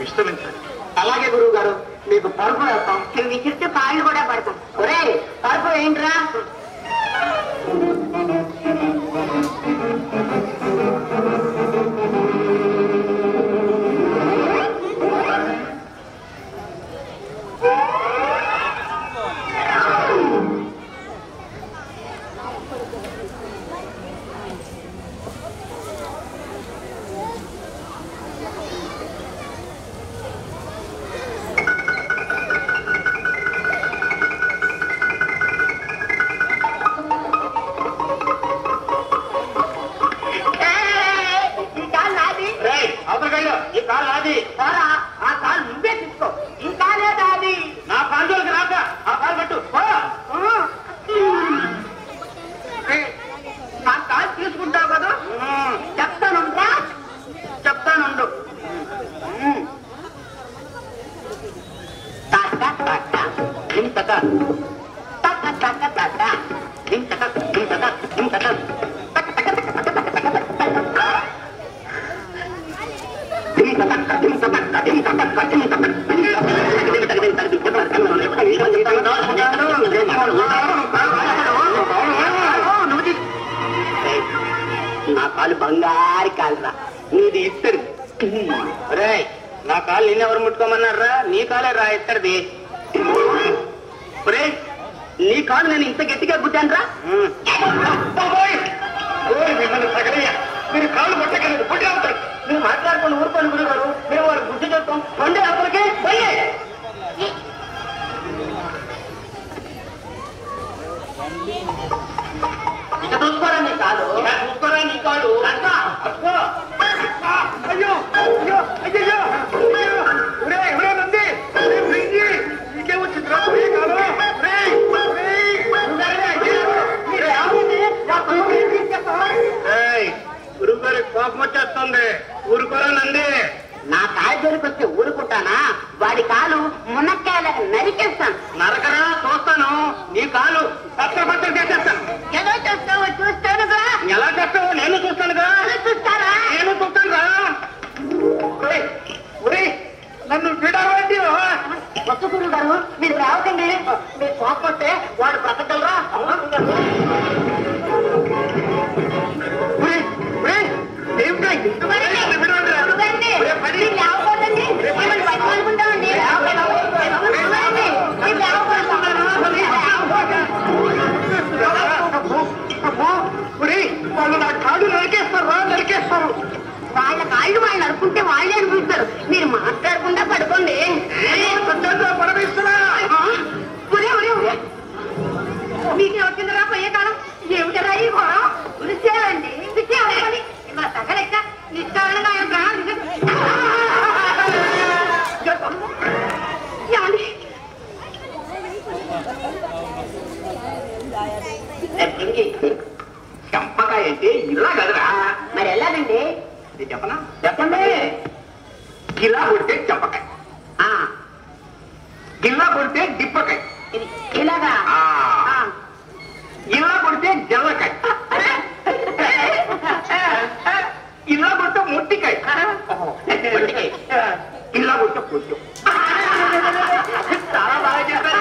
విశ్రమించండి అలాగే గురువు గారు మీకు పరుపు వేస్తాం నువ్వు విసిరితే కాళ్ళు కూడా పడతాం ఒరే పరుపు ఏంట్రా ఈ కాలు నాది అవతలకెళ్ళు ఈ కాలు నాది పోరా ఆ కాలు నువ్వే తీసుకో ఈ కాలే నాది నా కాలుకి రాక ఆ కాలు పట్టు పో. ఏయ్, నా కాలు తీసుకుంటావు కదా ఉమ్, చెప్తానుండ్రా చెప్తానుండు తాత తాత ఇంతక తాత తాత తాత ఇంతక ఇంతక ఇంతక నా కాలు బంగారు కాలురా నీది ఇత్తడి ఒరేయ్ నా కాలు నిన్నెవరు ముట్టుకోమన్నారా నీ కాలే రా ఇక్కడిది ఒరేయ్, నీ కాలు నేను ఇంత గట్టిగా గుద్దానురా మిమ్మల్ని సగలయ్యా మీరు కాలు పట్టగలదు పుట్టి అవుతారు మీరు మాట్లాడుకుని ఊరుకోండి గురువు గారు మేము వారు బుద్ధి చెప్తాం పండే అవతలకి పోయే ఇక చూసుకోరా నీ కాలు ఇలా చూసుకోరా నీ కాలు అక్క, అబ్బో! అయ్యో అయ్యో అయ్యో అయ్యో ఒరే ఒరే నంది ఒరే ప్రింగి నీకే వచ్చింది రా ఒరే కాలు ఒరే ఒరే మీరు ఏమండి? నా కొడుకు ఏం చేసేస్తావా? ఏయ్ గురుగారి కోపం వచ్చేస్తుంది ఊరుకోరా నంది నా కాలు జోలికి వస్తే ఊరుకుంటానా వాడి కాలు మునక్కాయలకు నరికేస్తాను నరకరా చూస్తాను నీ కాలు పత్ర పత్ర చేసేస్తాను ఎలా చేస్తావో చూస్తానుగా ఎలా చేస్తావో నేను చూస్తానుగా చూస్తారా నేను చూస్తానుగా ఒరేయ్, ఒరేయ్, నన్ను విడవండి కొత్త గురువు గారు మీరు రావకండి మీరు కోపం వస్తే వాడు బ్రతకగలరా ఒరేయ్, ఒరేయ్, ఏమిటా ఇది? విడవండిరా. ఒరేయ్, పడి. అబ్బో, ఒరేయ్, వాళ్ళు నా కాళ్ళు నరికేస్తారు రా నరికేస్తారు వాళ్ళ కాళ్ళు వాళ్ళు నరుకుంటే వాళ్ళే అనిపిస్తారు మీరు మాట్లాడకుండా పడుకోండి సత్యంగా పరమేశ్వరా ఆ? ఒరే, ఒరే, ఒరే. మీకే వచ్చిందిరా పోయే కాలం ఏమిటరా ఈ ఘోరం విరిచేయాలండి విరిచేయాలి ఇలా తగలెక్క నిశ్చయంగా ఆయన ప్రాణాలు తీసే- ఏమండి? చంపకాయ అంటే ఇలా కదరా మరి ఎలాగండి ఇది చెప్పనా చెప్పండి గిలా కొడితే చంపకాయ ఆ, గిల్లా కొడితే డిప్పకాయ ఇది ఇలాగా ఆ. ఆ. ఇలా కొడితే జల్లకాయ ఇలా కొడితే మొట్టికాయ మొట్టికాయ. ఇలా కొడితే కొంచెం చాలా బాగా చెప్పారు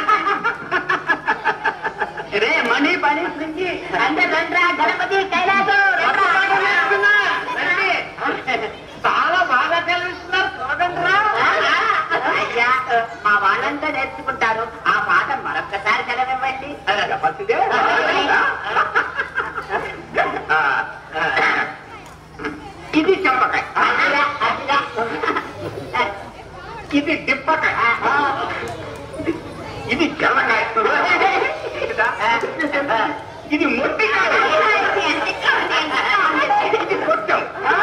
రే మణి పని శృంగి రండి రండ్రా గణపతి కైలాసం రండ్రా. చాలా బాగా తెలుస్తున్నారు చూడండిరా. అయ్యా మా వాళ్ళంతా నేర్చుకుంటారు ఆ పాట మరొక్కసారి చదవండి చెప్పాల్సిందే ఆ, ఆ. ఇది చెప్పకాయ అదిరా, అదిరా. ఇది డిప్పకాయ ఇది జల్లకాయ ఇది మొట్టికాయ ఇది కొంచెం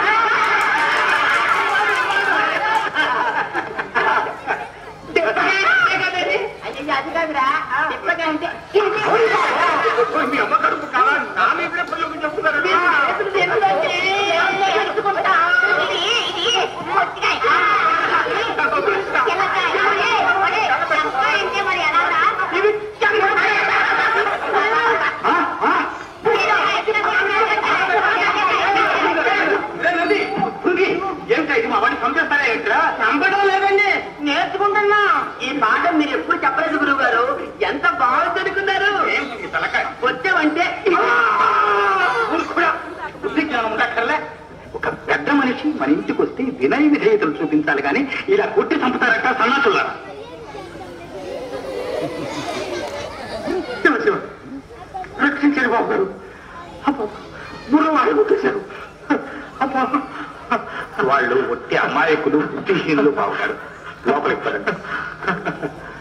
అయ్యో అది కాదురా తిప్పగా అంటే ఇది మీ అమ్మ కడుపు కాదా నా మీద పిల్లలకు చెప్తున్నారు చేతులు చేతులు అంటే నేర్చుకుంటా. ఇది, ఇది మొట్టికాయ. చిలకాయ. ఒరే, ఒరే, చెంపాయ అంటే మరి ఎలారా? ఇది చల్లకాయ. ఆ, ఆ. మీరు ఎక్కడ కొన్నారు? రక్షించాలి కానీ ఇలా కొట్టి చంపుతారట సన్నాసులారా శివ శివ రక్షించారు బాబు గారు అబ్బా బుర్ర వాళ్ళు కొట్టేశారు అబ్బా వాళ్ళు ఒట్టి అమాయకులు బుద్ధిహీనులు బాబు గారు లోపలికి పడండి